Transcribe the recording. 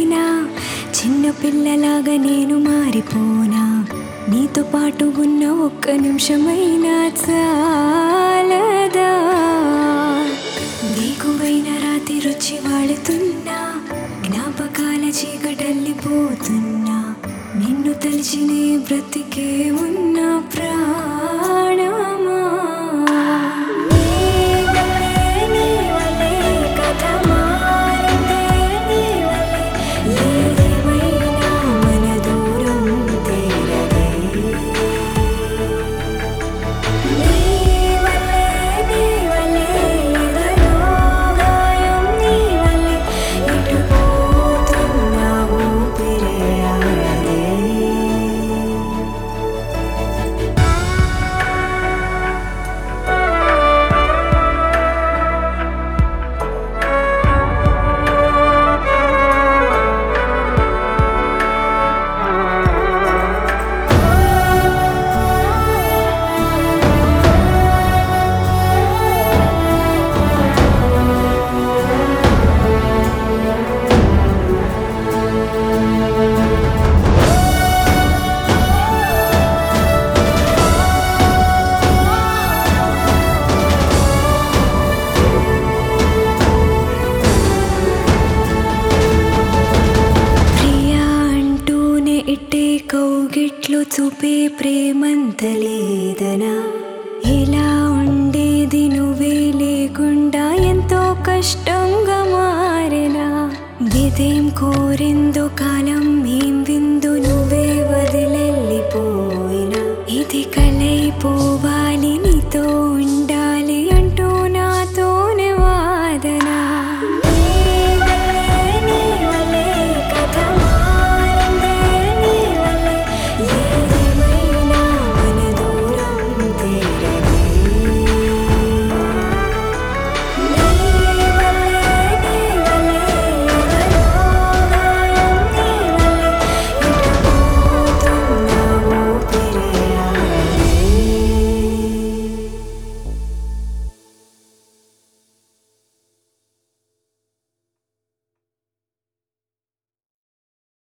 అయినా చిన్న పిల్లలాగా నేను మారిపోనా నీతో పాటు ఉన్న ఒక్క నిమిషమైనా చాలదా నీకువైన రాతి రుచి వాడుతున్నా జ్ఞాపకాల చీకటల్లిపోతున్నా నిన్ను తలిచినే బ్రతికే ఉన్న ప్రాణమా నీ వల్లే, నీ వల్లే కథ మారిందే, నీ వల్లే ఏదేమైనా మన దూరం తీరదే. నీ వల్లే, నీ వల్లే ఎదలో గాయం, నీ వల్లే ఎటు పోతున్నా ఊపిరే ఆడదే. ప్రియా అంటూనే ఇట్టే కౌగిట్లో చూపే ప్రేమంత లేదనా ఎలా ఉండేది నువ్వే లేకుండా ఎంతో కష్టంగా మారినా విదేం కోరిందో కాలం ఏం విందు నువ్వు